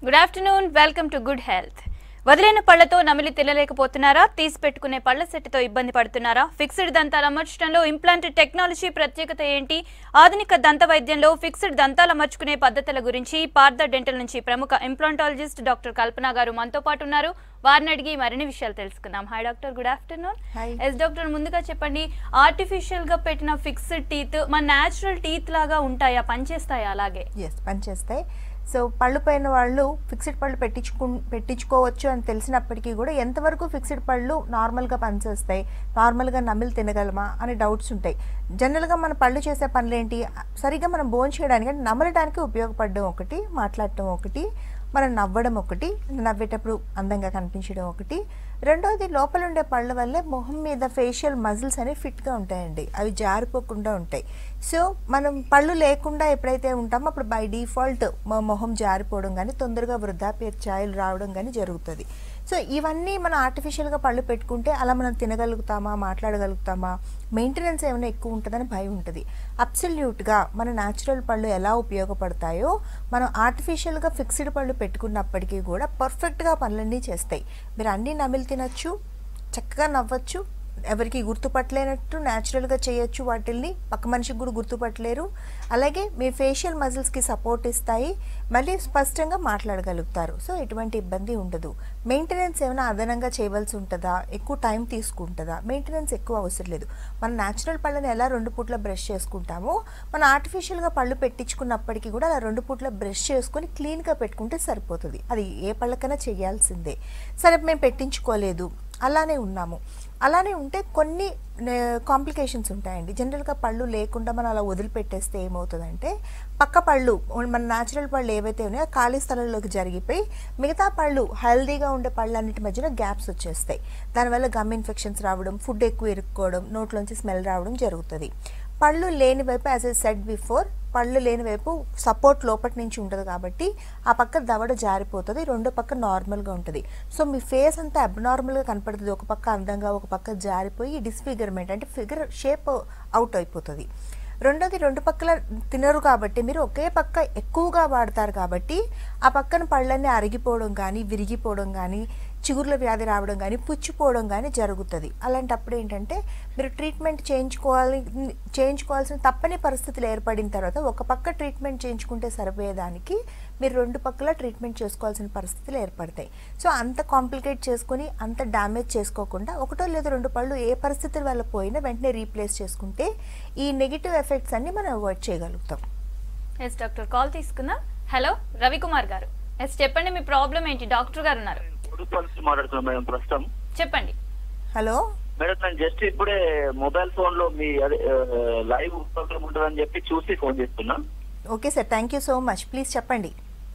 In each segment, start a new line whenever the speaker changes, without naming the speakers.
Good afternoon welcome to good health వదిలిన పళ్లతో నమిలి తినలేకపోతున్నారా తీసి పెట్టుకునే పళ్ల సెట్తో ఇబ్బంది పడుతున్నారా ఫిక్స్డ్ దంతాలు అమర్చడంలో ఇంప్లాంట్ టెక్నాలజీ ప్రత్యేకత ఏంటి ఆధునిక దంత వైద్యంలో ఫిక్స్డ్ దంతాలు అమర్చుకునే పద్ధతుల గురించి పార్థ డెంటల్ నుంచి ప్రముఖ ఇంప్లాంటాలజిస్ట్ డాక్టర్ కల్పన గారు మనతో పాటు ఉన్నారు వారిని అడిగి మరిన్ని విషయాలు తెలుసుకుందాం hi doctor good afternoon
Hi.
Yes doctor ముందుగా చెప్పండి ఆర్టిఫిషియల్ గా పెట్టిన ఫిక్స్డ్ టీత్ మన న్యాచురల్ టీత్ లాగా ఉంటాయా పనిచేస్తాయా అలాగే
ఎస్ పనిచేస్తాయి సో పళ్ళు పైన వాళ్ళు ఫిక్స్డ్ పళ్ళు పెట్టించుకు పెట్టించుకోవచ్చు అని తెలిసినప్పటికీ కూడా ఎంతవరకు ఫిక్స్డ్ పళ్ళు నార్మల్గా పనిచేస్తాయి నార్మల్గా నమిలి తినగలమా అని డౌట్స్ ఉంటాయి జనరల్గా మన పళ్ళు చేసే పనులు ఏంటి సరిగ్గా మనం బోన్ చేయడానికి అంటే నమలడానికి ఉపయోగపడడం ఒకటి మాట్లాడటం ఒకటి మనం నవ్వడం ఒకటి నవ్వేటప్పుడు అందంగా కనిపించడం ఒకటి రెండోది లోపల ఉండే పళ్ళ వల్లే మొహం మీద ఫేషియల్ మజిల్స్ అనేవి ఫిట్గా ఉంటాయండి అవి జారిపోకుండా ఉంటాయి సో మనం పళ్ళు లేకుండా ఎప్పుడైతే ఉంటామో అప్పుడు బై డిఫాల్ట్ మా మొహం జారిపోవడం కానీ తొందరగా వృద్ధాప్య ఛాయలు రావడం కానీ జరుగుతుంది సో ఇవన్నీ మనం ఆర్టిఫిషియల్గా పళ్ళు పెట్టుకుంటే అలా మనం తినగలుగుతామా మాట్లాడగలుగుతామా మెయింటెనెన్స్ ఏమైనా ఎక్కువ ఉంటుందని భయం ఉంటుంది అబ్సల్యూట్గా మన న్యాచురల్ పళ్ళు ఎలా ఉపయోగపడతాయో మనం ఆర్టిఫిషియల్గా ఫిక్స్డ్ పళ్ళు పెట్టుకున్నప్పటికీ కూడా పర్ఫెక్ట్గా పనులన్నీ చేస్తాయి మీరు అన్నీ నమిలి తినచ్చు చక్కగా నవ్వచ్చు ఎవరికి గుర్తుపట్టలేనట్టు న్యాచురల్గా చేయొచ్చు వాటిల్ని పక్క మనిషికి కూడా గుర్తుపట్టలేరు అలాగే మీ ఫేషియల్ మజిల్స్కి సపోర్ట్ ఇస్తాయి మళ్ళీ స్పష్టంగా మాట్లాడగలుగుతారు సో ఎటువంటి ఇబ్బంది ఉండదు మెయింటెనెన్స్ ఏమైనా అదనంగా చేయవలసి ఉంటుందా ఎక్కువ టైం తీసుకుంటుందా మెయింటెనెన్స్ ఎక్కువ అవసరం లేదు మన న్యాచురల్ పళ్ళని ఎలా రెండు పూట్ల బ్రష్ చేసుకుంటామో మన ఆర్టిఫిషియల్గా పళ్ళు పెట్టించుకున్నప్పటికీ కూడా అలా రెండు పూట్ల బ్రష్ చేసుకొని క్లీన్గా పెట్టుకుంటే సరిపోతుంది అది ఏ పళ్ళకైనా చేయాల్సిందే సరే మేము పెట్టించుకోలేదు అలానే ఉన్నాము అలానే ఉంటే కొన్ని కాంప్లికేషన్స్ ఉంటాయండి జనరల్గా పళ్ళు లేకుండా మనం అలా వదిలిపెట్టేస్తే ఏమవుతుందంటే పక్క పళ్ళు మన న్యాచురల్ పళ్ళు ఏవైతే ఉన్నాయో ఖాళీ స్థలంలోకి జరిగిపోయి మిగతా పళ్ళు హెల్దీగా ఉండే పళ్ళన్నిటి మధ్యన గ్యాప్స్ వచ్చేస్తాయి దానివల్ల గమ్ ఇన్ఫెక్షన్స్ రావడం ఫుడ్ ఎక్కువ ఇరుక్కోవడం నోట్లోంచి స్మెల్ రావడం జరుగుతుంది పళ్ళు లేని వైపు యాజ్ ఎ సెట్ బిఫోర్ పళ్ళు లేని వైపు సపోర్ట్ లోపటి నుంచి ఉంటుంది కాబట్టి ఆ పక్క దవడ జారిపోతుంది రెండో పక్క నార్మల్గా ఉంటుంది సో మీ ఫేస్ అంతా అబ్నార్మల్గా కనపడుతుంది ఒక పక్క అందంగా ఒక పక్క జారిపోయి డిస్ఫిగర్మెంట్ అంటే ఫిగర్ షేప్ అవుట్ అయిపోతుంది రెండోది రెండు పక్కల తినరు కాబట్టి మీరు ఒకే పక్క ఎక్కువగా వాడతారు కాబట్టి ఆ పక్కన పళ్ళన్నీ అరిగిపోవడం కానీ విరిగిపోవడం కానీ చిగుర్ల వ్యాధి రావడం కానీ పుచ్చిపోవడం కానీ జరుగుతుంది అలాంటప్పుడు ఏంటంటే మీరు ట్రీట్మెంట్ చేయించుకోవాలి చేయించుకోవాల్సిన తప్పని పరిస్థితులు ఏర్పడిన తర్వాత ఒక పక్క ట్రీట్మెంట్ చేయించుకుంటే సరిపోయేదానికి మీరు రెండు పక్కల ట్రీట్మెంట్ చేసుకోవాల్సిన పరిస్థితులు ఏర్పడతాయి సో అంత కాంప్లికేట్ చేసుకుని అంత డ్యామేజ్ చేసుకోకుండా ఒకటో లేదా రెండు పళ్ళు ఏ పరిస్థితుల వల్ల పోయినా వెంటనే రీప్లేస్ చేసుకుంటే ఈ నెగిటివ్ ఎఫెక్ట్స్ అన్ని మనం అవాయిడ్ చేయగలుగుతాం
ఎస్ డాక్టర్ కాల్ తీసుకుందాం హలో రవికుమార్ గారు ఎస్ చెప్పండి మీ ప్రాబ్లం ఏంటి డాక్టర్ గారు ఉన్నారు
ఉడుపల్ నుంచి మాట్లాడుతున్నాం మేడం ప్రస్తుతం
చెప్పండి
హలో
మేడం నేను జస్ట్ ఇప్పుడే మొబైల్ ఫోన్ లో మీ అదే లైవ్ ప్రోగ్రామ్ ఉంటుందని చెప్పి చూసి ఫోన్ చేస్తున్నా
okay sir thank you so much please చెప్పండి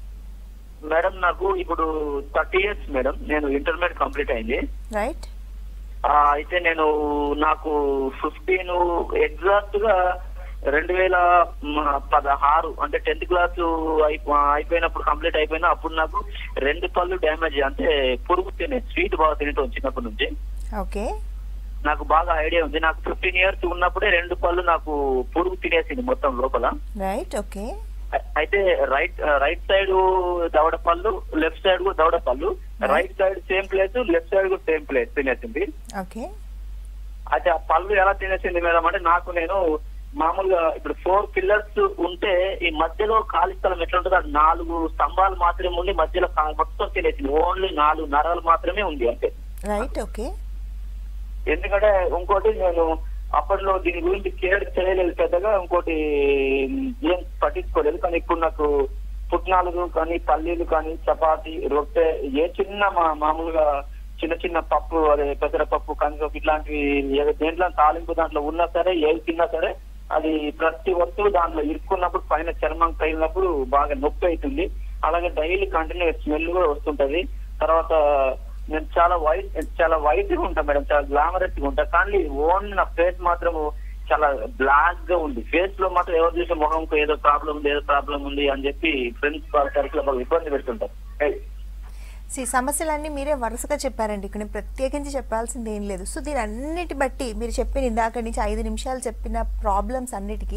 మేడం నాకు ఇప్పుడు థర్టీ ఇయర్స్ మేడం నేను ఇంటర్మీడియట్ కంప్లీట్ అయింది
రైట్
ఆ, అయితే నేను నాకు ఫిఫ్టీన్ ఎగ్జాక్ట్ గా రెండు వేల మ, పదహారు అంటే టెన్త్ క్లాస్ అయిపోయినప్పుడు కంప్లీట్ అయిపోయినా అప్పుడు నాకు రెండు పళ్ళు డ్యామేజ్ అంటే పురుగు తినే స్వీట్ బాగా తినటం చిన్నప్పటి నుంచి
ఓకే
నాకు బాగా ఐడియా ఉంది నాకు ఫిఫ్టీన్ ఇయర్స్ ఉన్నప్పుడే రెండు పళ్ళు నాకు పురుగు తినేసింది మొత్తం లోపల
రైట్ ఓకే
అ- అయితే రైట్ రైట్ సైడ్ దవడ పళ్ళు లెఫ్ట్ సైడ్ కూడా దవడ పళ్ళు right side same place left side కూడా సేమ్ ప్లేస్ తినేసింది
ఓకే
అయితే ఆ పళ్ళు ఎలా తినేసింది మేడం అంటే నాకు నేను మామూలుగా ఇప్పుడు ఫోర్ పిల్లర్స్ ఉంటే ఈ మధ్యలో ఖాళీ స్థలం ఎట్లా ఉంటుంది అది నాలుగు స్తంభాలు మాత్రమే ఉండి మధ్యలో కా- మొత్తం తినేసింది ఓన్లీ నాలుగు నరాలు మాత్రమే ఉంది అంతే
రైట్ ఓకే
ఎందుకంటే ఇంకోటి నేను అప్పట్లో దీని గురించి కేర్ చేయలేదు పెద్దగా ఇంకోటి ఏం పట్టించుకోలేదు కానీ ఇప్పుడు నాకు పుట్నాలు కానీ పల్లీలు కానీ చపాతి రొట్టె ఏ చిన్న మా- మామూలుగా చిన్న చిన్న పప్పు అదే పెసరపప్పు కందిపప్పు ఇట్లాంటివి ఏ- దేంట్లో తాలింపు దాంట్లో ఉన్నా సరే ఏది తిన్నా సరే అది ప్రతి వస్తువు దాంట్లో ఇరుక్కున్నప్పుడు పైన చర్మం తగిలినప్పుడు బాగా నొప్పి అవుతుంది అలాగే డైలీ కంటిన్యూ స్మెల్ కూడా వస్తుంటది తర్వాత నేను చాలా వైట్ చాలా వైట్ గా ఉంటా మేడం చాలా గ్లామరస్ గా ఉంటా కానీ ఓన్లీ నా ఫేస్ మాత్రం చాలా బ్లాక్ గా ఉంది ఫేస్ లో మాత్రం ఎవరు చూసే ముఖంకు ఏదో ప్రాబ్లం ఉంది ఏదో ప్రాబ్లం ఉంది అని చెప్పి ఫ్రెండ్స్ సర్కిల్ బాగా ఇబ్బంది పెడుతుంటారు ఏయ్,
సి సమస్యలన్నీ మీరే వరుసగా చెప్పారండి ఇక్కడ నేను ప్రత్యేకించి చెప్పాల్సింది ఏం లేదు సో దీని అన్నిటి బట్టి మీరు చెప్పిన ఇందాక నుంచి ఐదు నిమిషాలు చెప్పిన ప్రాబ్లమ్స్ అన్నిటికీ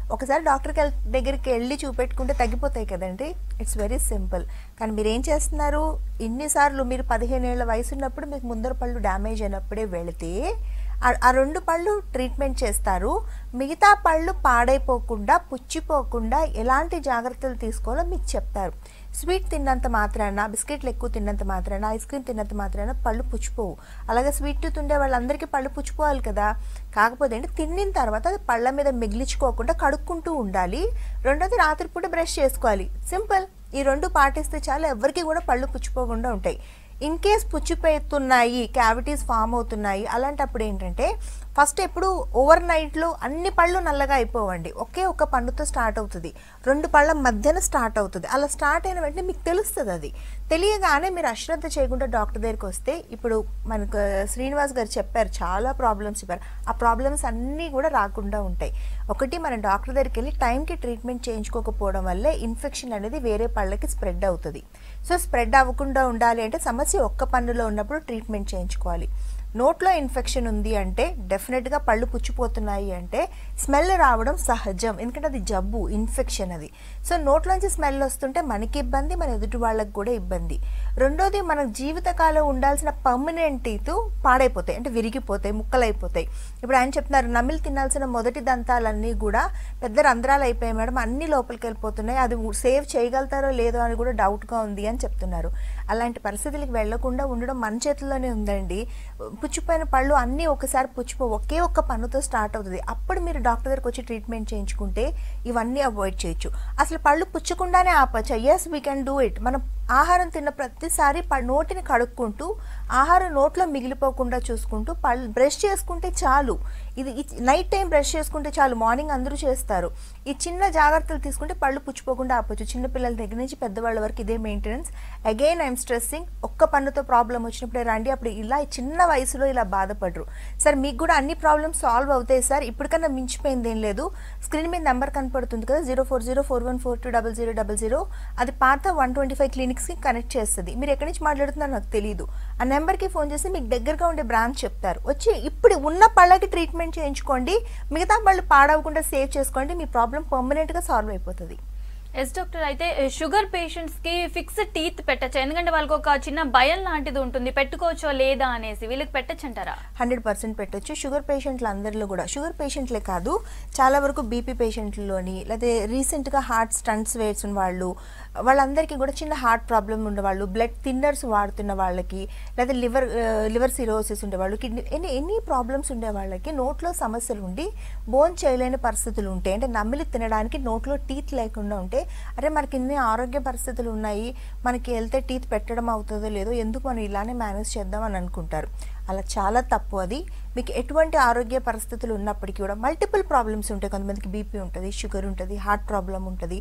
ఒకసారి డాక్టర్కి వెళ్- దగ్గరికి వెళ్ళి చూపెట్టుకుంటే తగ్గిపోతాయి కదండి ఇట్స్ వెరీ సింపుల్ కానీ మీరు ఏం చేస్తున్నారు ఇన్నిసార్లు మీరు పదిహేను ఏళ్ళ వయసు ఉన్నప్పుడు మీకు ముందర పళ్ళు డ్యామేజ్ అయినప్పుడే వెళితే ఆ- ఆ రెండు పళ్ళు ట్రీట్మెంట్ చేస్తారు మిగతా పళ్ళు పాడైపోకుండా పుచ్చిపోకుండా ఎలాంటి జాగ్రత్తలు తీసుకోవాలో మీకు చెప్తారు స్వీట్ తిన్నంత మాత్రాన బిస్కెట్లు ఎక్కువ తిన్నంత మాత్రాన ఐస్ క్రీమ్ తిన్నంత మాత్రాన పళ్ళు పుచ్చిపోవు అలాగే స్వీట్ టూత్ ఉండే వాళ్ళందరికీ పళ్ళు పుచ్చిపోవాలి కదా కాకపోతే అంటే తిన్నిన తర్వాత అది పళ్ళ మీద మిగిలించుకోకుండా కడుక్కుంటూ ఉండాలి రెండోది రాత్రిపూట బ్రష్ చేసుకోవాలి సింపుల్ ఈ రెండు పాటిస్తే చాలు ఎవరికి కూడా పళ్ళు పుచ్చిపోకుండా ఉంటాయి ఇన్ కేస్ పుచ్చిపోతున్నాయి క్యావిటీస్ ఫామ్ అవుతున్నాయి అలాంటప్పుడు ఏంటంటే ఫస్ట్ ఎప్పుడు ఓవర్ నైట్లో అన్ని పళ్ళు నల్లగా అయిపోవండి ఒకే ఒక పన్నుతో స్టార్ట్ అవుతుంది రెండు పళ్ళ మధ్యన స్టార్ట్ అవుతుంది అలా స్టార్ట్ అయిన వెంటనే మీకు తెలుస్తుంది అది తెలియగానే మీరు అశ్రద్ధ చేయకుండా డాక్టర్ దగ్గరికి వస్తే ఇప్పుడు మనకు శ్రీనివాస్ గారు చెప్పారు చాలా ప్రాబ్లమ్స్ చెప్పారు ఆ ప్రాబ్లమ్స్ అన్నీ కూడా రాకుండా ఉంటాయి ఒకటి మన డాక్టర్ దగ్గరికి వెళ్ళి టైంకి ట్రీట్మెంట్ చేయించుకోకపోవడం వల్లే ఇన్ఫెక్షన్ అనేది వేరే పళ్ళకి స్ప్రెడ్ అవుతుంది సో స్ప్రెడ్ అవ్వకుండా ఉండాలి అంటే సమస్య ఒక్క పన్నులో ఉన్నప్పుడు ట్రీట్మెంట్ చేయించుకోవాలి నోట్లో ఇన్ఫెక్షన్ ఉంది అంటే డెఫినెట్గా పళ్ళు పుచ్చిపోతున్నాయి అంటే స్మెల్ రావడం సహజం ఎందుకంటే అది జబ్బు ఇన్ఫెక్షన్ అది సో నోట్లోంచి స్మెల్ వస్తుంటే మనకి ఇబ్బంది మన ఎదుటి వాళ్ళకి కూడా ఇబ్బంది రెండోది మన జీవితకాలం ఉండాల్సిన పర్మనెంట్ టీత్ పాడైపోతాయి అంటే విరిగిపోతాయి ముక్కలైపోతాయి ఇప్పుడు ఆయన చెప్తున్నారు నమిలి తినాల్సిన మొదటి దంతాలన్నీ కూడా పెద్ద రంధ్రాలు అయిపోయాయి మేడం అన్ని లోపలికి వెళ్ళిపోతున్నాయి అది సేవ్ చేయగలుగుతారో లేదో అని కూడా డౌట్గా ఉంది అని చెప్తున్నారు అలాంటి పరిస్థితులకు వెళ్లకుండా ఉండడం మన చేతుల్లోనే ఉందండి పుచ్చిపోయిన పళ్ళు అన్నీ ఒకసారి పుచ్చిపో ఒకే ఒక్క పన్నుతో స్టార్ట్ అవుతుంది అప్పుడు మీరు డాక్టర్ దగ్గరికి వచ్చి ట్రీట్మెంట్ చేయించుకుంటే ఇవన్నీ అవాయిడ్ చేయొచ్చు అసలు పళ్ళు పుచ్చకుండానే ఆపచ్చు yes we can do it మనం ఆహారం తిన్న ప్రతిసారి ప- నోటిని కడుక్కుంటూ ఆహారం నోట్లో మిగిలిపోకుండా చూసుకుంటూ పళ్ళు బ్రష్ చేసుకుంటే చాలు ఇది నైట్ టైం బ్రష్ చేసుకుంటే చాలు మార్నింగ్ అందరూ చేస్తారు ఈ చిన్న జాగ్రత్తలు తీసుకుంటే పళ్ళు పుచ్చిపోకుండా ఆపొచ్చు చిన్న పిల్లల దగ్గర నుంచి పెద్దవాళ్ళ వరకు ఇదే మెయింటెనెన్స్ అగైన్ ఐఎమ్ స్ట్రెస్సింగ్ ఒక్క పన్నుతో ప్రాబ్లం వచ్చినప్పుడే రండి అప్పుడు ఇలా ఈ చిన్న వయసులో ఇలా బాధపడరు సార్ మీకు కూడా అన్ని ప్రాబ్లమ్స్ సాల్వ్ అవుతాయి సార్ ఇప్పటికన్నా మించిపోయింది ఏం లేదు స్క్రీన్ మీద నెంబర్ కనపడుతుంది కదా zero four zero four one four two double zero double zero అది పాత వన్ ట్వంటీ ఫైవ్ క్లినిక్స్కి కనెక్ట్ చేస్తుంది మీరు ఎక్కడి నుంచి మాట్లాడుతున్నారో నాకు తెలియదు ఆ నెంబర్కి ఫోన్ చేసి మీకు దగ్గరగా ఉండే బ్రాంచ్ చెప్తారు వచ్చి ఇప్పుడు ఉన్న పళ్ళకి ట్రీట్మెంట్ చేయించుకోండి మిగతా పళ్ళు పాడవకుండా సేవ్ చేసుకోండి మీ ప్రాబ్లం పర్మనెంట్గా సాల్వ్ అయిపోతుంది
ఎస్ డాక్టర్ అయితే షుగర్ పేషెంట్స్ కి ఫిక్స్డ్ టీత్ పెట్టచ్చు ఎందుకంటే వాళ్ళకి ఒక చిన్న భయం లాంటిది ఉంటుంది పెట్టుకోవచ్చో లేదా అనేసి వీళ్ళకి పెట్టచ్చు అంటారా
హండ్రెడ్ పర్సెంట్ పెట్టొచ్చు షుగర్ పేషెంట్లు అందరిలో కూడా షుగర్ పేషెంట్లే కాదు చాలా వరకు బీపీ పేషెంట్లలోని లేదా రీసెంట్గా హార్ట్ స్టంట్స్ వేసిన వాళ్ళు వాళ్ళందరికీ కూడా చిన్న హార్ట్ ప్రాబ్లమ్ ఉండేవాళ్ళు బ్లడ్ థిన్నర్స్ వాడుతున్న వాళ్ళకి లేదా లివర్ లివర్ సిరోసిస్ ఉండేవాళ్ళు కిడ్నీ ఎన్ని ఎన్ని ప్రాబ్లమ్స్ ఉండే వాళ్ళకి నోట్లో సమస్యలు ఉండి బోన్ చేయలేని పరిస్థితులు ఉంటాయి అంటే నమిలి తినడానికి నోట్లో టీత్ లేకుండా ఉంటే అరే మనకి ఇన్ని ఆరోగ్య పరిస్థితులు ఉన్నాయి మనకి వెళ్తే టీత్ పెట్టడం అవుతుందో లేదో ఎందుకు మనం ఇలానే మేనేజ్ చేద్దాం అని అనుకుంటారు అలా చాలా తప్పు అది మీకు ఎటువంటి ఆరోగ్య పరిస్థితులు ఉన్నప్పటికీ కూడా మల్టిపుల్ ప్రాబ్లమ్స్ ఉంటాయి కొంతమందికి బీపీ ఉంటుంది షుగర్ ఉంటుంది హార్ట్ ప్రాబ్లం ఉంటుంది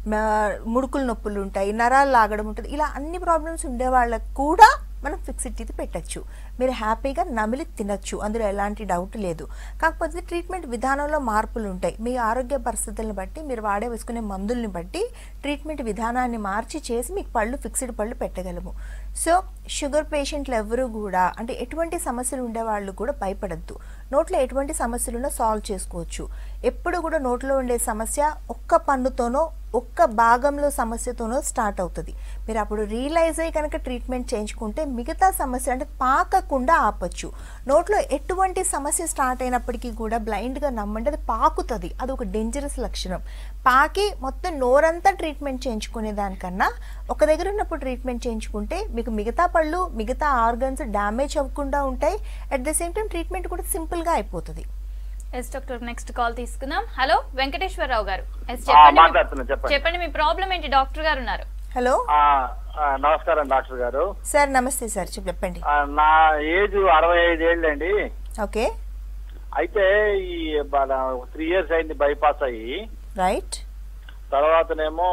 మ- ముడుకులు నొప్పులు ఉంటాయి నరాలు లాగడం ఉంటుంది ఇలా అన్ని ప్రాబ్లమ్స్ ఉండే వాళ్ళకు కూడా మనం ఫిక్స్డ్ టీత్ పెట్టచ్చు మీరు హ్యాపీగా నమిలి తినచ్చు అందులో ఎలాంటి డౌట్ లేదు కాకపోతే ట్రీట్మెంట్ విధానంలో మార్పులు ఉంటాయి మీ ఆరోగ్య పరిస్థితులను బట్టి మీరు వాడే వేసుకునే మందుల్ని బట్టి ట్రీట్మెంట్ విధానాన్ని మార్చి చేసి మీకు పళ్ళు ఫిక్స్డ్ పళ్ళు పెట్టగలము సో షుగర్ పేషెంట్లు ఎవరు కూడా అంటే ఎటువంటి సమస్యలు ఉండే వాళ్ళు కూడా భయపడద్దు నోట్లో ఎటువంటి సమస్యలు ఉన్నా సాల్వ్ చేసుకోవచ్చు ఎప్పుడు కూడా నోట్లో ఉండే సమస్య ఒక్క పన్నుతోనో ఒక్క భాగంలో సమస్యతోనో స్టార్ట్ అవుతుంది మీరు అప్పుడు రియలైజ్ అయ్యి కనుక ట్రీట్మెంట్ చేయించుకుంటే మిగతా సమస్య అంటే పాకకుండా ఆపచ్చు నోట్లో ఎటువంటి సమస్య స్టార్ట్ అయినప్పటికీ కూడా బ్లైండ్గా నమ్మండి అది పాకుతుంది అది ఒక డేంజరస్ లక్షణం పాకి మొత్తం నోరంతా ట్రీట్మెంట్ చేయించుకునే దానికన్నా ఒక దగ్గర ఉన్నప్పుడు ట్రీట్మెంట్ చేయించుకుంటే మీకు మిగతా పళ్ళు మిగతా ఆర్గన్స్ డ్యామేజ్ అవ్వకుండా ఉంటాయి at the same time treatment కూడా సింపుల్గా అయిపోతుంది
ఎస్ డాక్టర్ నెక్స్ట్ కాల్ తీసుకుందాం హలో వెంకటేశ్వరరావు గారు ఎస్
ఆ,
చెప్పండి
మాట్లాడుతున్నా,
మీ-
చెప్పండి.
చెప్పండి మీ ప్రాబ్లం ఏంటి డాక్టర్ గారు ఉన్నారు
హలో
ఆ, ఆ, నమస్కారం డాక్టర్ గారు
సార్ నమస్తే సార్ చెప్ప- చెప్పండి
ఆ, నా ఏజ్ అరవై ఐదు ఏళ్ళండి
ఓకే
అయితే ఈ త్రీ ఇయర్స్ అయింది బైపాస్ అయ్యి
రైట్
తర్వాతనేమో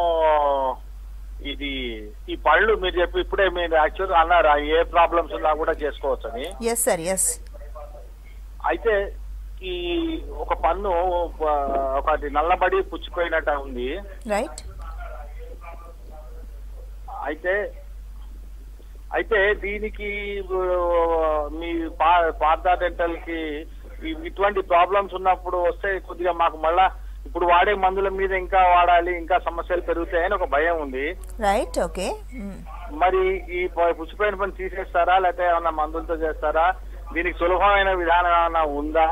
ఇది ఈ పళ్ళు మీరు చెప్పి ఇప్పుడే మీరు యాక్చువల్ అన్నారు ఆ ఏ ప్రాబ్లమ్స్ ఉన్నా కూడా చేసుకోవచ్చని
ఎస్ సార్ ఎస్
అయితే ఈ ఒక పన్ను ఆ, ఒకటి నల్లబడి పుచ్చిపోయినట్టు ఉంది
రైట్
అయితే అయితే దీనికి ఆ, మీ పా పార్థా డెంటల్ కి ఈ- ఇటువంటి ప్రాబ్లమ్స్ ఉన్నప్పుడు వస్తే కొద్దిగా మాకు మళ్ళా ఇప్పుడు వాడే మందుల మీద ఇంకా వాడాలి ఇంకా సమస్యలు పెరుగుతాయని ఒక భయం ఉంది
రైట్ ఓకే
మరి ఈ ప- పుచ్చిపోయిన పని తీసేస్తారా లేకపోతే ఏమన్నా మందులతో చేస్తారా దీనికి సులభమైన విధానం ఏమన్నా ఉందా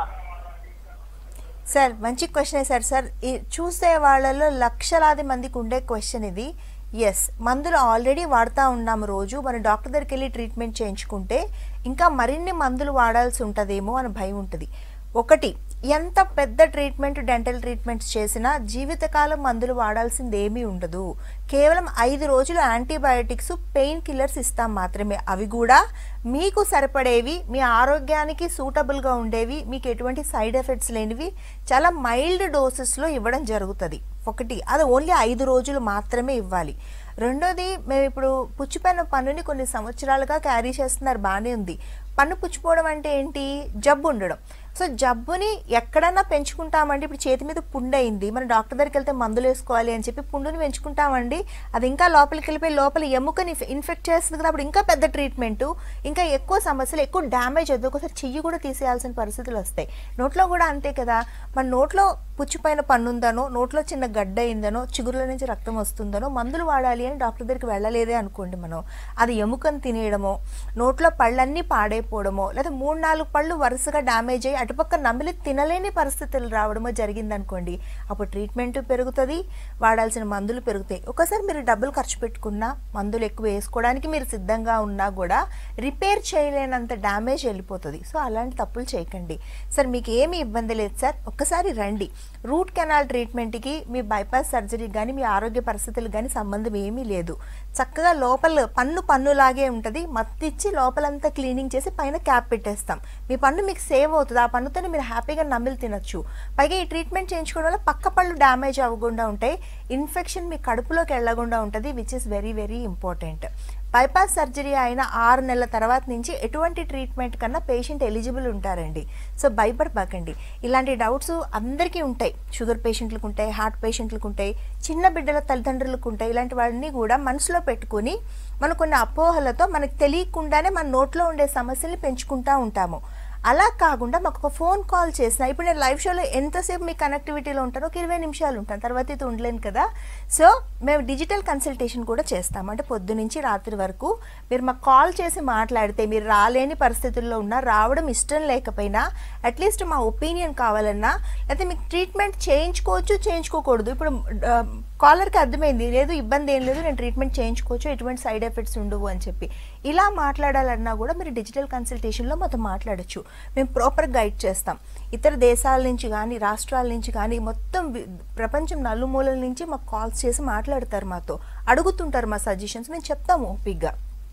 సార్ మంచి క్వశ్చనే సార్ సార్ ఈ చూసే వాళ్ళలో లక్షలాది మందికి ఉండే క్వశ్చన్ ఇది ఎస్ మందులు ఆల్రెడీ వాడుతూ ఉన్నాము రోజు మన డాక్టర్ దగ్గరికి వెళ్ళి ట్రీట్మెంట్ చేయించుకుంటే ఇంకా మరిన్ని మందులు వాడాల్సి ఉంటుందేమో అని భయం ఉంటుంది ఒకటి ఎంత పెద్ద ట్రీట్మెంట్ డెంటల్ ట్రీట్మెంట్స్ చేసినా జీవితకాలం మందులు వాడాల్సింది ఏమీ ఉండదు కేవలం ఐదు రోజులు యాంటీబయాటిక్స్ పెయిన్ కిల్లర్స్ ఇస్తాం మాత్రమే అవి కూడా మీకు సరిపడేవి మీ ఆరోగ్యానికి సూటబుల్గా ఉండేవి మీకు ఎటువంటి సైడ్ ఎఫెక్ట్స్ లేనివి చాలా మైల్డ్ డోసెస్లో ఇవ్వడం జరుగుతుంది ఒకటి అది ఓన్లీ ఐదు రోజులు మాత్రమే ఇవ్వాలి రెండోది మేము ఇప్పుడు పుచ్చిపోయిన పన్నుని కొన్ని సంవత్సరాలుగా క్యారీ చేస్తున్నారు బాగానే ఉంది పన్ను పుచ్చిపోవడం అంటే ఏంటి జబ్బు ఉండడం సో జబ్బుని ఎక్కడన్నా పెంచుకుంటామండి ఇప్పుడు చేతి మీద పుండు అయింది మన డాక్టర్ దగ్గరికి వెళ్తే మందులు వేసుకోవాలి అని చెప్పి పుండుని పెంచుకుంటామండి అది ఇంకా లోపలికి వెళ్ళిపోయి లోపల ఎముకని ఇన్ఫెక్ట్ చేస్తుంది కదా అప్పుడు ఇంకా పెద్ద ట్రీట్మెంట్ ఇంకా ఎక్కువ సమస్యలు ఎక్కువ డ్యామేజ్ అవుతుంది ఒకసారి చెయ్యి కూడా తీసేయాల్సిన పరిస్థితులు వస్తాయి నోట్లో కూడా అంతే కదా మన నోట్లో పుచ్చిపోయిన పన్ను ఉందనో నోట్లో చిన్న గడ్డ అయిందనో చిగురుల నుంచి రక్తం వస్తుందనో మందులు వాడాలి అని డాక్టర్ దగ్గరికి వెళ్ళలేదే అనుకోండి మనం అది ఎముకను తినేయడమో నోట్లో పళ్ళన్నీ పాడైపోవడమో లేదా మూడు నాలుగు పళ్ళు వరుసగా డ్యామేజ్ అయ్యి అటుపక్క నమిలి తినలేని పరిస్థితులు రావడమో జరిగిందనుకోండి అప్పుడు ట్రీట్మెంట్ పెరుగుతుంది వాడాల్సిన మందులు పెరుగుతాయి ఒకసారి మీరు డబ్బులు ఖర్చు పెట్టుకున్నా మందులు ఎక్కువ వేసుకోవడానికి మీరు సిద్ధంగా ఉన్నా కూడా రిపేర్ చేయలేనంత డ్యామేజ్ వెళ్ళిపోతుంది సో అలాంటి తప్పులు చేయకండి సార్ మీకు ఏమి ఇబ్బంది లేదు సార్ ఒక్కసారి రండి రూట్ కెనాల్ ట్రీట్మెంట్కి మీ బైపాస్ సర్జరీ కానీ మీ ఆరోగ్య పరిస్థితులు కానీ సంబంధం ఏమీ లేదు చక్కగా లోపల పన్ను పన్నులాగే ఉంటుంది మత్తిచ్చి లోపలంతా క్లీనింగ్ చేసి పైన క్యాప్ పెట్టేస్తాం మీ పన్ను మీకు సేవ్ అవుతుంది ఆ పన్నుతోనే మీరు హ్యాపీగా నమ్మిలి తినొచ్చు పైగా ఈ ట్రీట్మెంట్ చేయించుకోవడం వల్ల పక్క పళ్ళు డ్యామేజ్ అవ్వకుండా ఉంటాయి ఇన్ఫెక్షన్ మీ కడుపులోకి వెళ్ళకుండా ఉంటుంది which is very very important bypass surgery అయిన ఆరు నెలల తర్వాత నుంచి ఎటువంటి ట్రీట్మెంట్ కన్నా పేషెంట్ ఎలిజిబుల్ ఉంటారండి సో భయపడబాకండి ఇలాంటి డౌట్స్ అందరికీ ఉంటాయి షుగర్ పేషెంట్లకు ఉంటాయి హార్ట్ పేషెంట్లకు ఉంటాయి చిన్న బిడ్డల తల్లిదండ్రులకు ఉంటాయి ఇలాంటి వాటిని కూడా మనసులో పెట్టుకుని మనం కొన్ని అపోహలతో మనకు తెలియకుండానే మన నోట్లో ఉండే సమస్యల్ని పెంచుకుంటా ఉంటాము అలా కాకుండా మాకు ఒక ఫోన్ కాల్ చేసిన ఇప్పుడు నేను లైవ్ షోలో ఎంతసేపు మీ కనెక్టివిటీలో ఉంటానో ఒక ఇరవై నిమిషాలు ఉంటాను తర్వాత అయితే ఉండలేను కదా సో మేము డిజిటల్ కన్సల్టేషన్ కూడా చేస్తాం అంటే పొద్దు నుంచి రాత్రి వరకు మీరు మాకు కాల్ చేసి మాట్లాడితే మీరు రాలేని పరిస్థితుల్లో ఉన్నా రావడం ఇష్టం లేకపోయినా అట్లీస్ట్ మా ఒపీనియన్ కావాలన్నా లేకపోతే మీకు ట్రీట్మెంట్ చేయించుకోవచ్చు చేయించుకోకూడదు ఇప్పుడు ఆ, కాలర్కి అర్థమైంది లేదు ఇబ్బంది ఏం లేదు నేను ట్రీట్మెంట్ చేయించుకోవచ్చు ఎటువంటి సైడ్ ఎఫెక్ట్స్ ఉండవు అని చెప్పి ఇలా మాట్లాడాలన్నా కూడా మీరు డిజిటల్ కన్సల్టేషన్లో మాతో మాట్లాడొచ్చు మేము ప్రాపర్ గైడ్ చేస్తాం ఇతర దేశాల నుంచి కానీ రాష్ట్రాల నుంచి కానీ మొత్తం వి- ప్రపంచం నలుమూలల నుంచి మాకు కాల్స్ చేసి మాట్లాడతారు మాతో అడుగుతుంటారు మా సజెషన్స్ మేము చెప్తాము ఓపిక్గా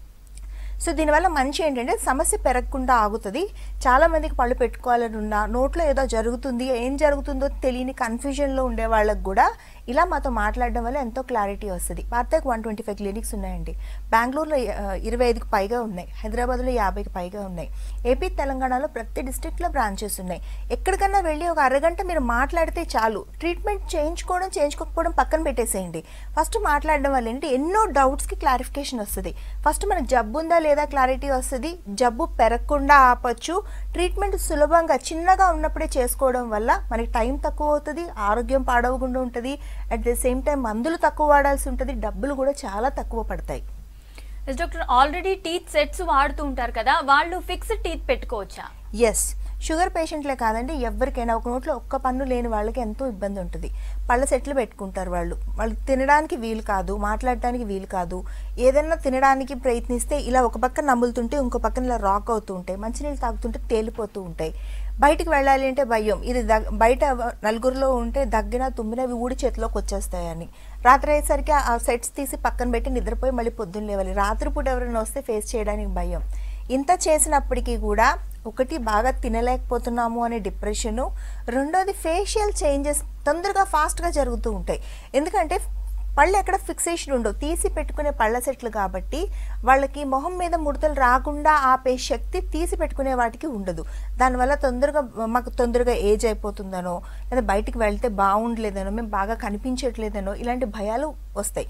సో దీనివల్ల మంచి ఏంటంటే సమస్య పెరగకుండా ఆగుతుంది చాలా మందికి పళ్ళు పెట్టుకోవాలని ఉన్నా నోట్లో ఏదో జరుగుతుంది ఏం జరుగుతుందో తెలియని కన్ఫ్యూజన్లో ఉండే వాళ్ళకి కూడా ఇలా మాతో మాట్లాడడం వల్ల ఎంతో క్లారిటీ వస్తుంది వార్తకు వన్ ట్వంటీ ఫైవ్ క్లినిక్స్ ఉన్నాయండి బెంగళూరులో ఆ, ఇరవై ఐదుకి పైగా ఉన్నాయి హైదరాబాద్లో యాభైకి పైగా ఉన్నాయి ఏపీ తెలంగాణలో ప్రతి డిస్ట్రిక్ట్లో బ్రాంచెస్ ఉన్నాయి ఎక్కడికన్నా వెళ్ళి ఒక అరగంట మీరు మాట్లాడితే చాలు ట్రీట్మెంట్ చేయించుకోవడం చేయించుకోకపోవడం పక్కన పెట్టేసేయండి ఫస్ట్ మాట్లాడడం వల్ల ఏంటి ఎన్నో డౌట్స్కి క్లారిఫికేషన్ వస్తుంది ఫస్ట్ మనకు జబ్బు ఉందా లేదా క్లారిటీ వస్తుంది జబ్బు పెరగకుండా ఆపచ్చు ట్రీట్మెంట్ సులభంగా చిన్నగా ఉన్నప్పుడే చేసుకోవడం వల్ల మనకి టైం తక్కువ అవుతుంది ఆరోగ్యం పాడవకుండా ఉంటుంది అట్ ద సేమ్ టైం మందులు తక్కువ వాడాల్సి ఉంటుంది డబ్బులు కూడా చాలా తక్కువ పడతాయి
yes doctor already teeth sets వాడుతూ ఉంటారు కదా వాళ్ళు ఫిక్స్డ్ టీత్ పెట్టుకోవచ్చా
ఎస్ షుగర్ పేషెంట్లే కాదండి ఎవరికైనా ఒక నోట్లో ఒక్క పన్ను లేని వాళ్ళకి ఎంతో ఇబ్బంది ఉంటుంది పళ్ళ సెట్లు పెట్టుకుంటారు వాళ్ళు వాళ్ళు తినడానికి వీలు కాదు మాట్లాడటానికి వీలు కాదు ఏదైనా తినడానికి ప్రయత్నిస్తే ఇలా ఒక పక్కన నమ్ములుతుంటే ఇంకో పక్కన ఇలా రాక్ అవుతూ ఉంటాయి మంచినీళ్ళు తాగుతుంటే తేలిపోతూ ఉంటాయి బయటికి వెళ్ళాలి అంటే భయం ఇది దగ్ బయట నలుగురిలో ఉంటే దగ్గిన తుమ్మిన ఇవి ఊడి చేతిలోకి వచ్చేస్తాయని రాత్రి అయ్యేసరికి ఆ సెట్స్ తీసి పక్కన పెట్టి నిద్రపోయి మళ్ళీ పొద్దున్న లేవాలి రాత్రిపూట ఎవరైనా వస్తే ఫేస్ చేయడానికి భయం ఇంత చేసినప్పటికీ కూడా ఒకటి బాగా తినలేకపోతున్నాము అనే డిప్రెషను రెండోది ఫేషియల్ చేంజెస్ తొందరగా ఫాస్ట్గా జరుగుతూ ఉంటాయి ఎందుకంటే పళ్ళు ఎక్కడ ఫిక్సేషన్ ఉండవు తీసి పెట్టుకునే పళ్ళ సెట్లు కాబట్టి వాళ్ళకి మొహం మీద ముడతలు రాకుండా ఆపే శక్తి తీసి పెట్టుకునే వాటికి ఉండదు దానివల్ల తొందరగా మాకు తొందరగా ఏజ్ అయిపోతుందనో లేదా బయటికి వెళ్తే బాగుండలేదనో మేము బాగా కనిపించట్లేదనో ఇలాంటి భయాలు వస్తాయి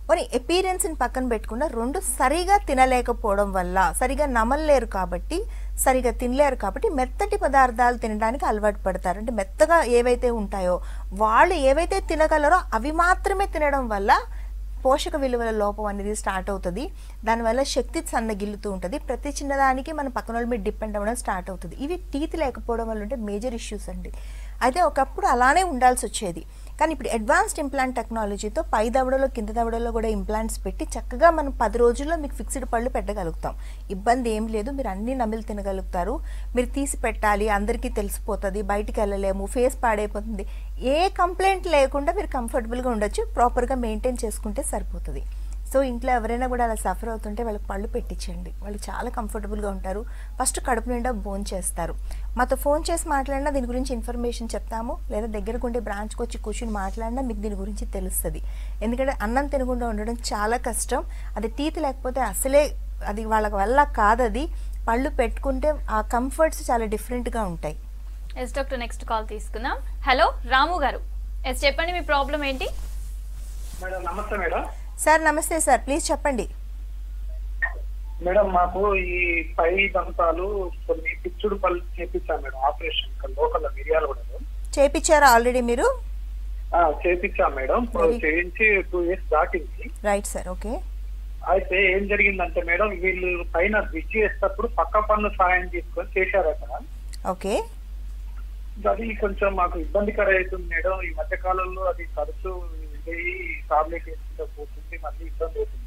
మరి ఎపీరియన్స్ని పక్కన పెట్టుకున్న రెండు సరిగా తినలేకపోవడం వల్ల సరిగా నమలలేరు కాబట్టి సరిగా తినలేరు కాబట్టి మెత్తటి పదార్థాలు తినడానికి అలవాటు పడతారు అంటే మెత్తగా ఏవైతే ఉంటాయో వాళ్ళు ఏవైతే తినగలరో అవి మాత్రమే తినడం వల్ల పోషక విలువల లోపం అనేది స్టార్ట్ అవుతుంది దానివల్ల శక్తి సన్నగిల్లుతూ ఉంటుంది ప్రతి చిన్నదానికి మన పక్కన వాళ్ళ మీద డిపెండ్ అవ్వడం స్టార్ట్ అవుతుంది ఇవి టీత్ లేకపోవడం వల్ల ఉంటే మేజర్ ఇష్యూస్ అండి అయితే ఒకప్పుడు అలానే ఉండాల్సి వచ్చేది కానీ ఇప్పుడు అడ్వాన్స్డ్ ఇంప్లాంట్ టెక్నాలజీతో పై దవడలో కింద దవడలో కూడా ఇంప్లాంట్స్ పెట్టి చక్కగా మనం పది రోజుల్లో మీకు ఫిక్స్డ్ పళ్ళు పెట్టగలుగుతాం ఇబ్బంది ఏం లేదు మీరు అన్ని నమిలి తినగలుగుతారు మీరు తీసి పెట్టాలి అందరికీ తెలిసిపోతుంది బయటికి వెళ్ళలేము ఫేస్ పాడైపోతుంది ఏ కంప్లైంట్ లేకుండా మీరు కంఫర్టబుల్గా ఉండొచ్చు ప్రాపర్గా మెయింటైన్ చేసుకుంటే సరిపోతుంది సో ఇంట్లో ఎవరైనా కూడా అలా సఫర్ అవుతుంటే వాళ్ళకి పళ్ళు పెట్టించండి వాళ్ళు చాలా కంఫర్టబుల్గా ఉంటారు ఫస్ట్ కడుపు నిండా బోన్ చేస్తారు మాతో ఫోన్ చేసి మాట్లాడినా దీని గురించి ఇన్ఫర్మేషన్ చెప్తాము లేదా దగ్గరకు ఉండే బ్రాంచ్కి వచ్చి కూర్చుని మాట్లాడినా మీకు దీని గురించి తెలుస్తుంది ఎందుకంటే అన్నం తినకుండా ఉండడం చాలా కష్టం అది టీత్ లేకపోతే అసలే అది వాళ్ళ వల్ల కాదు అది పళ్ళు పెట్టుకుంటే ఆ కంఫర్ట్స్ చాలా డిఫరెంట్గా ఉంటాయి
ఎస్ డాక్టర్ నెక్స్ట్ కాల్ తీసుకుందాం హలో రాము గారు ఎస్ చెప్పండి మీ ప్రాబ్లం ఏంటి
మేడం నమస్తే మేడం
సార్ నమస్తే సార్ ప్లీజ్ చెప్పండి
మేడం మాకు ఈ పై దంతాలు కొన్ని పిచ్చుడు పళ్ళు చేపించాం మేడం ఆపరేషన్ ఇక్కడ లోకల్ మిరియాలు కూడా
చేపించారా ఆల్రెడీ మీరు
చేపించాం మేడం
Very-
చేయించి టూ ఇయర్స్ దాటింది
రైట్ సార్ ఓకే
అయితే ఏం జరిగిందంటే మేడం వీళ్ళు పైన బ్రిడ్జ్ చేసేటప్పుడు పక్క పన్ను సాయం తీసుకొని చేశారట
ఓకే
అది కొంచెం మాకు ఇబ్బందికర అవుతుంది మేడం ఈ మధ్య కాలంలో అది తరచూ ఇదే టాబ్లెట్ వేసుకుంటూ పోతుంది మళ్ళీ ఇబ్బంది అవుతుంది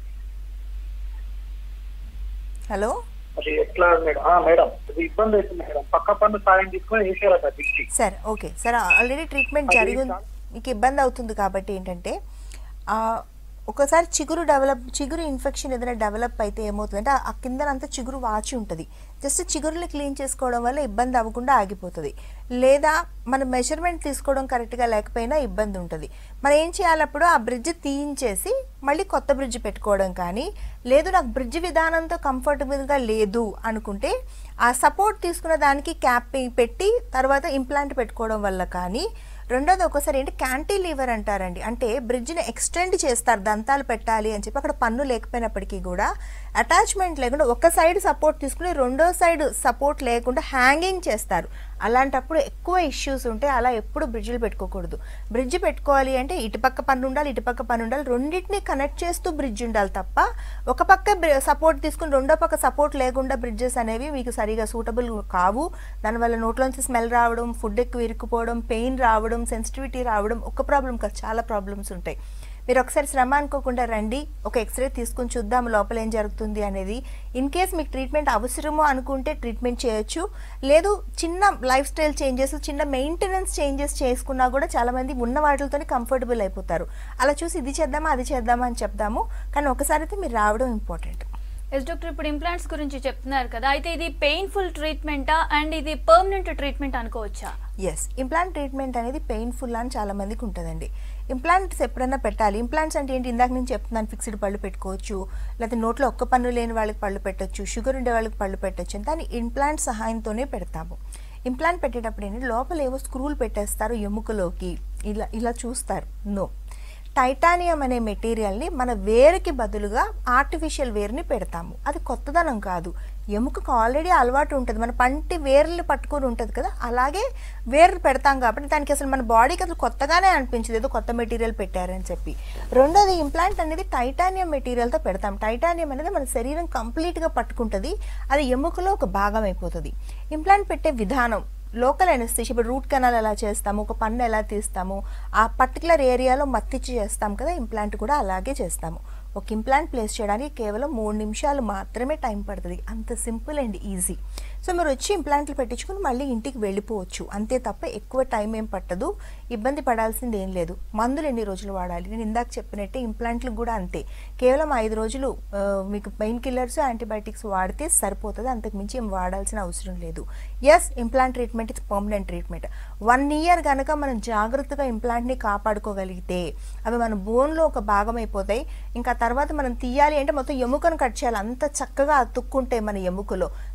హలో
అది ఎట్లా మేడం ఆ, మేడం అది ఇబ్బంది అవుతుంది మేడం పక్క పన్ను సాయం తీసుకొని వేసారట bridge
sir okay sir already treatment
అది
జరిగి
కా-
మీకు ఇబ్బంది అవుతుంది కాబట్టి ఏంటంటే ఆ, ఒకసారి చిగురు డెవలప్ చిగురు ఇన్ఫెక్షన్ ఏదైనా డెవలప్ అయితే ఏమవుతుందంటే ఆ- ఆ కిందనంతా చిగురు వాచి ఉంటుంది జస్ట్ చిగురుని క్లీన్ చేసుకోవడం వల్ల ఇబ్బంది అవ్వకుండా ఆగిపోతుంది లేదా మన మెజర్మెంట్ తీసుకోవడం కరెక్ట్గా లేకపోయినా ఇబ్బంది ఉంటుంది మనం ఏం చేయాలప్పుడు ఆ బ్రిడ్జ్ తీయించేసి మళ్ళీ కొత్త బ్రిడ్జ్ పెట్టుకోవడం కానీ లేదు నాకు బ్రిడ్జ్ విధానంతో కంఫర్టబుల్గా లేదు అనుకుంటే ఆ సపోర్ట్ తీసుకున్న దానికి క్యాప్ పెట్టి తర్వాత ఇంప్లాంట్ పెట్టుకోవడం వల్ల కానీ రెండోది ఒకసారి ఏంటి క్యాంటిలీవర్ అంటారండి అంటే బ్రిడ్జ్ని ఎక్స్టెండ్ చేస్తారు దంతాలు పెట్టాలి అని చెప్పి అక్కడ పన్ను లేకపోయినప్పటికీ కూడా అటాచ్మెంట్ లేకుండా ఒక సైడ్ సపోర్ట్ తీసుకుని రెండో సైడ్ సపోర్ట్ లేకుండా హ్యాంగింగ్ చేస్తారు అలాంటప్పుడు ఎక్కువ ఇష్యూస్ ఉంటే అలా ఎప్పుడు బ్రిడ్జ్లు పెట్టుకోకూడదు బ్రిడ్జ్ పెట్టుకోవాలి అంటే ఇటుపక్క పన్ను ఉండాలి ఇటుపక్క పన్ను ఉండాలి రెండింటిని కనెక్ట్ చేస్తూ బ్రిడ్జ్ ఉండాలి తప్ప ఒక పక్క సపోర్ట్ తీసుకుని రెండో పక్క సపోర్ట్ లేకుండా బ్రిడ్జెస్ అనేవి మీకు సరిగా సూటబుల్ కావు దానివల్ల నోట్లోంచి స్మెల్ రావడం ఫుడ్ ఎక్కువ ఇరుక్కుపోవడం పెయిన్ రావడం సెన్సిటివిటీ రావడం ఒక ప్రాబ్లం కాదు చాలా ప్రాబ్లమ్స్ ఉంటాయి మీరు ఒకసారి శ్రమ అనుకోకుండా రండి ఒక ఎక్స్రే తీసుకుని చూద్దాం లోపల ఏం జరుగుతుంది అనేది ఇన్ కేస్ మీకు ట్రీట్మెంట్ అవసరమో అనుకుంటే ట్రీట్మెంట్ చేయొచ్చు లేదు చిన్న లైఫ్ స్టైల్ చేంజెస్ చిన్న మెయింటెనెన్స్ చేంజెస్ చేసుకున్నా కూడా చాలా మంది ఉన్న వాటితోనే కంఫర్టబుల్ అయిపోతారు అలా చూసి ఇది చేద్దామా అది చేద్దామా అని చెప్దాము కానీ ఒకసారి అయితే మీరు రావడం ఇంపార్టెంట్
ఎస్ డాక్టర్ ఇప్పుడు ఇంప్లాంట్స్ గురించి చెప్తున్నారు కదా అయితే ఇది పెయిన్ఫుల్ ట్రీట్మెంటా అండ్ ఇది పర్మనెంట్ ట్రీట్మెంట్ అనుకోవచ్చా
ఎస్ ఇంప్లాంట్ ట్రీట్మెంట్ అనేది పెయిన్ఫుల్ అని చాలా మందికి ఉంటుందండి ఇంప్లాంట్స్ ఎప్పుడైనా పెట్టాలి ఇంప్లాంట్స్ అంటే ఏంటి ఇందాక నేను చెప్తున్నాను ఫిక్స్డ్ పళ్ళు పెట్టుకోవచ్చు లేకపోతే నోట్లో ఒక్క పన్ను లేని వాళ్ళకి పళ్ళు పెట్టొచ్చు షుగర్ ఉండే వాళ్ళకి పళ్ళు పెట్టొచ్చు దాన్ని ఇంప్లాంట్ సహాయంతోనే పెడతాము ఇంప్లాంట్ పెట్టేటప్పుడు ఏంటి లోపల ఏవో స్క్రూలు పెట్టేస్తారు ఎముకలోకి ఇలా ఇలా చూస్తారు నో టైటానియం అనే మెటీరియల్ని మన వేరుకి బదులుగా ఆర్టిఫిషియల్ వేరుని పెడతాము అది కొత్తదనం కాదు ఎముకకు ఆల్రెడీ అలవాటు ఉంటుంది మన పంటి వేర్లు పట్టుకొని ఉంటుంది కదా అలాగే వేర్లు పెడతాం కాబట్టి దానికి అసలు మన బాడీకి అసలు కొత్తగానే అనిపించదు ఏదో కొత్త మెటీరియల్ పెట్టారని చెప్పి రెండోది ఇంప్లాంట్ అనేది టైటానియం మెటీరియల్తో పెడతాం టైటానియం అనేది మన శరీరం కంప్లీట్గా పట్టుకుంటుంది అది ఎముకలో ఒక భాగం అయిపోతుంది ఇంప్లాంట్ పెట్టే విధానం లోకల్ ఎనస్థిషి ఇప్పుడు రూట్ కెనాల్ ఎలా చేస్తాము ఒక పన్ను ఎలా తీస్తాము ఆ పర్టికులర్ ఏరియాలో మత్తిచ్చి చేస్తాం కదా ఇంప్లాంట్ కూడా అలాగే చేస్తాము ఒక ఇంప్లాంట్ ప్లేస్ చేయడానికి కేవలం మూడు నిమిషాలు మాత్రమే టైం పడుతుంది అంత సింపుల్ అండ్ ఈజీ సో మీరు వచ్చి ఇంప్లాంట్లు పెట్టించుకుని మళ్ళీ ఇంటికి వెళ్ళిపోవచ్చు అంతే తప్ప ఎక్కువ టైం ఏం పట్టదు ఇబ్బంది పడాల్సింది ఏం లేదు మందులు ఎన్ని రోజులు వాడాలి నేను ఇందాక చెప్పినట్టే ఇంప్లాంట్లకు కూడా అంతే కేవలం ఐదు రోజులు ఆ, మీకు పెయిన్ కిల్లర్స్ యాంటీబయాటిక్స్ వాడితే సరిపోతుంది అంతకు మించి ఏం వాడాల్సిన అవసరం లేదు yes implant treatment it's permanent treatment one year కనుక మనం జాగ్రత్తగా ఇంప్లాంట్ని కాపాడుకోగలిగితే అవి మన బోన్లో ఒక భాగం అయిపోతాయి ఇంకా తర్వాత మనం తీయాలి అంటే మొత్తం ఎముకను కట్ చేయాలి అంత చక్కగా అతుక్కుంటాయి మన ఎముకలో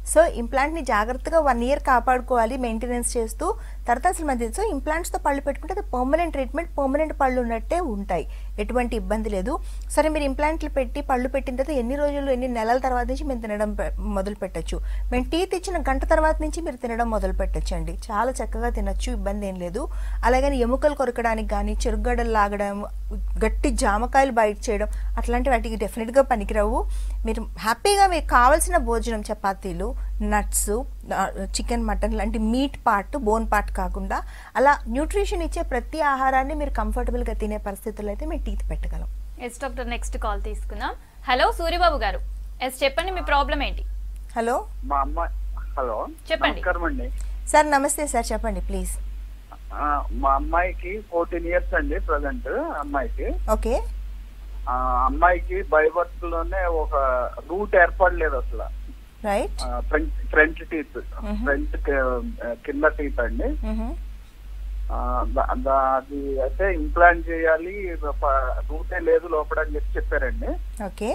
సో ఇంప్లాంట్ని జాగ్రత్తగా వన్ ఇయర్ కాపాడుకోవాలి మెయింటెనెన్స్ చేస్తూ తర్వాత అసలు మంది సో ఇంప్లాంట్స్తో పళ్ళు పెట్టుకుంటే అది పర్మనెంట్ ట్రీట్మెంట్ పర్మనెంట్ పళ్ళు ఉన్నట్టే ఉంటాయి ఎటువంటి ఇబ్బంది లేదు సరే మీరు ఇంప్లాంట్లు పెట్టి పళ్ళు పెట్టిన తర్వాత ఎన్ని రోజులు ఎన్ని నెలల తర్వాత నుంచి మీరు తినడం పె- మొదలు పెట్టచ్చు మేము టీత్ ఇచ్చిన గంట తర్వాత నుంచి మీరు తినడం మొదలు పెట్టచ్చు అండి చాలా చక్కగా తినచ్చు ఇబ్బంది ఏం లేదు అలాగని ఎముకలు కొరకడానికి కానీ చెరుగడ్డలు లాగడం గట్టి జామకాయలు బయట చేయడం అట్లాంటి వాటికి డెఫినెట్గా పనికిరావు మీరు హ్యాపీగా మీకు కావాల్సిన భోజనం చపాతీలు నట్స్ చికెన్ మటన్ లాంటి మీట్ పార్ట్ బోన్ పార్ట్ కాకుండా అలా న్యూట్రిషన్ ఇచ్చే ప్రతి ఆహారాన్ని మీరు కంఫర్టబుల్గా తినే పరిస్థితుల్లో అయితే మేము టీత్ పెట్టగలం
ఎస్ డాక్టర్ నెక్స్ట్ కాల్ తీసుకుందాం హలో సూర్యబాబు గారు ఎస్ చెప్పండి మీ ప్రాబ్లం ఏంటి
హలో
మా అమ్మాయి హలో
చెప్పండి.
నమస్కారం అండి
సార్ నమస్తే సార్ చెప్పండి ప్లీజ్
ఆ, మా అమ్మాయికి ఫోర్టీన్ ఇయర్స్ అండి ప్రజెంట్ అమ్మాయికి
ఓకే
ఆ అమ్మాయికి బైబర్త్ లోనే ఒక రూట్ ఏర్పడలేదు అసలు
right
front front teeth front కింద టీత్ అండి ఆ, దా- దా- అది అయితే ఇంప్లాంట్ చేయాలి రూటే లేదు లోపల అని చెప్పి చెప్పారండి
ఓకే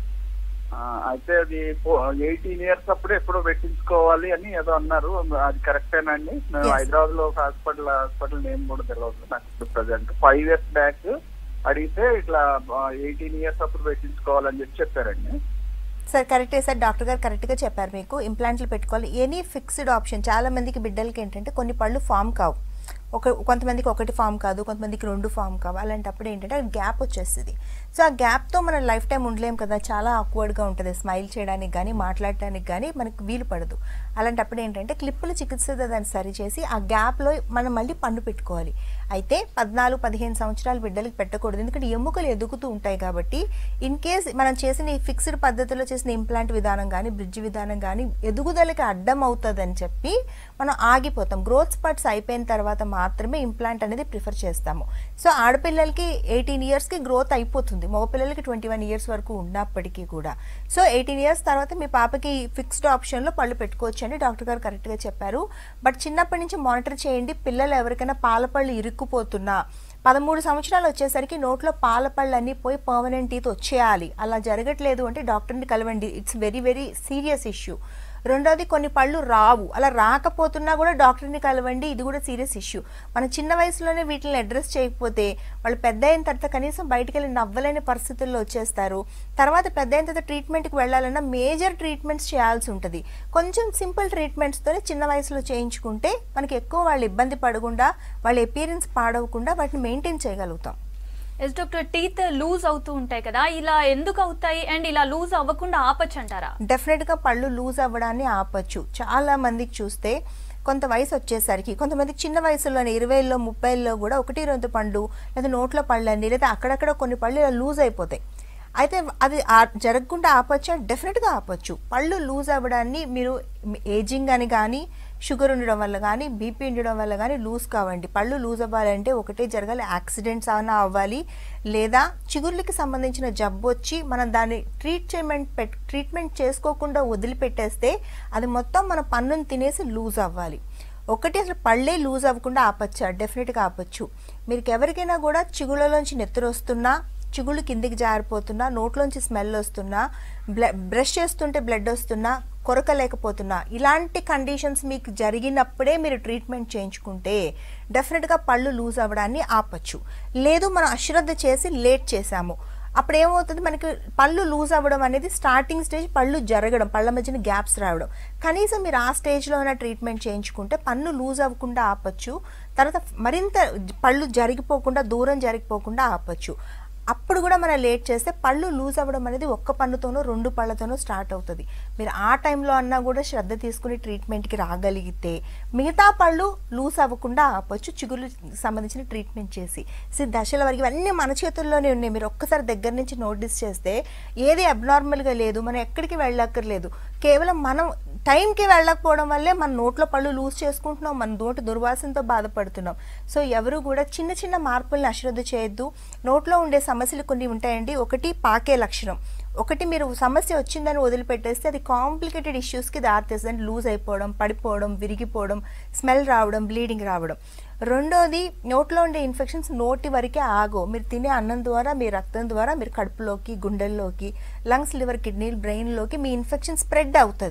ఆ, అయితే అది ఎయిటీన్ ఇయర్స్ అప్పుడు ఎప్పుడో పెట్టించుకోవాలి అని ఏదో అన్నారు అది కరెక్టేనండి మేము
Yes.
హైదరాబాద్ లో ఒక హాస్పిటల్ హాస్పిటల్ నేమ్ కూడా తెలియదు నాకు ఇప్పుడు ప్రజెంట్ ఫైవ్ ఇయర్స్ బ్యాక్ అడిగితే ఇట్లా ఎయిటీన్ ఇయర్స్ అప్పుడు పెట్టించుకోవాలని చెప్పి చెప్పారండి
సార్ కరెక్టే సార్ డాక్టర్ గారు కరెక్ట్గా చెప్పారు మీకు ఇంప్లాంట్లు పెట్టుకోవాలి ఎనీ ఫిక్స్డ్ ఆప్షన్ చాలా మందికి బిడ్డలకి ఏంటంటే కొన్ని పళ్ళు ఫామ్ కావు ఒక కొంతమందికి ఒకటి ఫామ్ కాదు కొంతమందికి రెండు ఫామ్ కావు అలాంటప్పుడు ఏంటంటే గ్యాప్ వచ్చేస్తుంది సో ఆ గ్యాప్తో మనం లైఫ్ టైం ఉండలేం కదా చాలా ఆక్వర్డ్గా ఉంటుంది స్మైల్ చేయడానికి కానీ మాట్లాడటానికి కానీ మనకు వీలు పడదు అలాంటప్పుడు ఏంటంటే క్లిప్పుల చికిత్సతో దాన్ని సరిచేసి ఆ గ్యాప్లో మనం మళ్ళీ పన్ను పెట్టుకోవాలి అయితే పద్నాలుగు పదిహేను సంవత్సరాల బిడ్డలకి పెట్టకూడదు ఎందుకంటే ఎముకలు ఎదుగుతూ ఉంటాయి కాబట్టి ఇన్ కేస్ మనం చేసిన ఈ ఫిక్స్డ్ పద్ధతిలో చేసిన ఇంప్లాంట్ విధానం కానీ బ్రిడ్జ్ విధానం కానీ ఎదుగుదలకి అడ్డం అవుతుందని చెప్పి మనం ఆగిపోతాం గ్రోత్ స్పర్ట్స్ అయిపోయిన తర్వాత మాత్రమే ఇంప్లాంట్ అనేది ప్రిఫర్ చేస్తాము సో ఆడపిల్లలకి ఎయిటీన్ ఇయర్స్కి గ్రోత్ అయిపోతుంది మగపిల్లలకి ట్వంటీ వన్ ఇయర్స్ వరకు ఉన్నప్పటికీ కూడా సో ఎయిటీన్ ఇయర్స్ తర్వాత మీ పాపకి ఫిక్స్డ్ ఆప్షన్లో పళ్ళు పెట్టుకోవచ్చు అని డాక్టర్ గారు కరెక్ట్గా చెప్పారు బట్ చిన్నప్పటి నుంచి మానిటర్ చేయండి పిల్లలు ఎవరికైనా పాల పళ్ళు ఇరుక్కుపోతున్నా పదమూడు సంవత్సరాలు వచ్చేసరికి నోట్లో పాల పళ్ళు అన్నీ పోయి పర్మనెంట్ టీత్ వచ్చేయాలి అలా జరగట్లేదు అంటే డాక్టర్ని కలవండి it's very very serious issue రెండోది కొన్ని పళ్ళు రావు అలా రాకపోతున్నా కూడా డాక్టర్ని కలవండి ఇది కూడా సీరియస్ ఇష్యూ మన చిన్న వయసులోనే వీటిని అడ్రస్ చేయకపోతే వాళ్ళు పెద్ద అయిన తర్వాత కనీసం బయటికి వెళ్ళి నవ్వలేని పరిస్థితుల్లో వచ్చేస్తారు తర్వాత పెద్ద అయిన తర్వాత ట్రీట్మెంట్కి వెళ్ళాలన్నా మేజర్ ట్రీట్మెంట్స్ చేయాల్సి ఉంటుంది కొంచెం సింపుల్ ట్రీట్మెంట్స్తోనే చిన్న వయసులో చేయించుకుంటే మనకి ఎక్కువ వాళ్ళు ఇబ్బంది పడకుండా వాళ్ళ ఎపీరియన్స్ పాడవకుండా వాటిని మెయింటైన్ చేయగలుగుతాం
ఎస్ డాక్టర్ టీత్ లూజ్ అవుతూ ఉంటాయి కదా ఇలా ఎందుకు అవుతాయి అండ్ ఇలా లూజ్ అవ్వకుండా ఆపచ్చు అంటారా
డెఫినెట్గా పళ్ళు లూజ్ అవ్వడాన్ని ఆపచ్చు చాలా మందికి చూస్తే కొంత వయసు వచ్చేసరికి కొంతమందికి చిన్న వయసులోనే ఇరవైలో ముప్పైలో కూడా ఒకటి రెండు పండు లేదా నోట్లో పళ్ళని లేదా అక్కడక్కడ కొన్ని పళ్ళు ఇలా లూజ్ అయిపోతాయి అయితే అది ఆ- జరగకుండా ఆపచ్చు డెఫినెట్గా ఆపచ్చు పళ్ళు లూజ్ అవ్వడాన్ని మీరు ఏజింగ్ అని కానీ షుగర్ ఉండడం వల్ల కానీ బీపీ ఉండడం వల్ల కానీ లూజ్ కావండి పళ్ళు లూజ్ అవ్వాలంటే ఒకటే జరగాలి యాక్సిడెంట్స్ అయినా అవ్వాలి లేదా చిగుర్లకి సంబంధించిన జబ్బు వచ్చి మనం దాన్ని ట్రీట్మెంట్ పెట్ ట్రీట్మెంట్ చేసుకోకుండా వదిలిపెట్టేస్తే అది మొత్తం మన పన్నును తినేసి లూజ్ అవ్వాలి ఒకటి అసలు పళ్ళే లూజ్ అవ్వకుండా ఆపచ్చా డెఫినెట్గా ఆపచ్చు మీకు ఎవరికైనా కూడా చిగుళ్ళలోంచి నెత్తురు వస్తున్నా చిగుళ్ళు కిందికి జారిపోతున్నా నోట్లోంచి స్మెల్ వస్తున్నా బ్ల బ్రష్ చేస్తుంటే బ్లడ్ వస్తున్నా కొరకలేకపోతున్నా ఇలాంటి కండిషన్స్ మీకు జరిగినప్పుడే మీరు ట్రీట్మెంట్ చేయించుకుంటే డెఫినెట్గా పళ్ళు లూజ్ అవ్వడాన్ని ఆపచ్చు లేదు మనం అశ్రద్ధ చేసి లేట్ చేసాము అప్పుడు ఏమవుతుంది మనకి పళ్ళు లూజ్ అవ్వడం అనేది స్టార్టింగ్ స్టేజ్ పళ్ళు జరగడం పళ్ళ మధ్యన గ్యాప్స్ రావడం కనీసం మీరు ఆ స్టేజ్లో అయినా ట్రీట్మెంట్ చేయించుకుంటే పన్ను లూజ్ అవ్వకుండా ఆపచ్చు తర్వాత మరింత పళ్ళు జరిగిపోకుండా దూరం జరిగిపోకుండా ఆపచ్చు అప్పుడు కూడా మనం లేట్ చేస్తే పళ్ళు లూజ్ అవ్వడం అనేది ఒక్క పన్నుతోనో రెండు పళ్ళతోనో స్టార్ట్ అవుతుంది మీరు ఆ టైంలో అన్నా కూడా శ్రద్ధ తీసుకుని ట్రీట్మెంట్కి రాగలిగితే మిగతా పళ్ళు లూజ్ అవ్వకుండా ఆపొచ్చు చిగురు సంబంధించిన ట్రీట్మెంట్ చేసి సో దశల వరకు ఇవన్నీ మన చేతుల్లోనే ఉన్నాయి మీరు ఒక్కసారి దగ్గర నుంచి నోటీస్ చేస్తే ఏది అబ్నార్మల్గా లేదు మనం ఎక్కడికి వెళ్ళక్కర్లేదు కేవలం మనం టైంకి వెళ్ళకపోవడం వల్లే మన నోట్లో పళ్ళు లూజ్ చేసుకుంటున్నాం మన నోటి దుర్వాసనతో బాధపడుతున్నాం సో ఎవరు కూడా చిన్న చిన్న మార్పుల్ని అశ్రద్ధ చేయొద్దు నోట్లో ఉండే సమస్యలు కొన్ని ఉంటాయండి ఒకటి పాకే లక్షణం ఒకటి మీరు సమస్య వచ్చిందని వదిలిపెట్టేస్తే అది కాంప్లికేటెడ్ ఇష్యూస్కి దారితీస్తుంది లూజ్ అయిపోవడం పడిపోవడం విరిగిపోవడం స్మెల్ రావడం బ్లీడింగ్ రావడం రెండోది నోట్లో ఉండే ఇన్ఫెక్షన్స్ నోటి వరకే ఆగో మీరు తినే అన్నం ద్వారా మీ రక్తం ద్వారా మీరు కడుపులోకి గుండెల్లోకి లంగ్స్ లివర్ కిడ్నీ బ్రెయిన్లోకి మీ ఇన్ఫెక్షన్ స్ప్రెడ్ అవుతుంది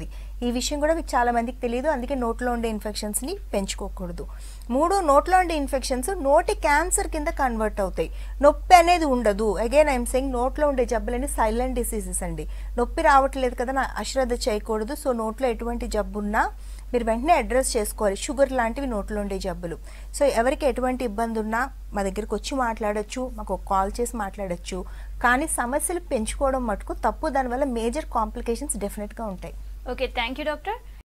ఈ విషయం కూడా మీకు చాలా మందికి తెలియదు అందుకే నోట్లో ఉండే ఇన్ఫెక్షన్స్ని పెంచుకోకూడదు మూడు నోట్లో ఉండే ఇన్ఫెక్షన్స్ నోటి క్యాన్సర్ కింద కన్వర్ట్ అవుతాయి నొప్పి అనేది ఉండదు అగైన్ ఐఎమ్ సెయింగ్ నోట్లో ఉండే జబ్బులని సైలెంట్ డిసీజెస్ అండి నొప్పి రావట్లేదు కదా నా అశ్రద్ధ చేయకూడదు సో నోట్లో ఎటువంటి జబ్బు ఉన్నా మీరు వెంటనే అడ్రస్ చేసుకోవాలి షుగర్ లాంటివి నోట్లో ఉండే జబ్బులు సో ఎవరికి ఎటువంటి ఇబ్బంది ఉన్నా మా దగ్గరికి వచ్చి మాట్లాడొచ్చు మాకు ఒక కాల్ చేసి మాట్లాడొచ్చు కానీ సమస్యలు పెంచుకోవడం మటుకు తప్పు దానివల్ల మేజర్ కాంప్లికేషన్స్ డెఫినెట్గా ఉంటాయి
ఓకే థ్యాంక్ యూ డాక్టర్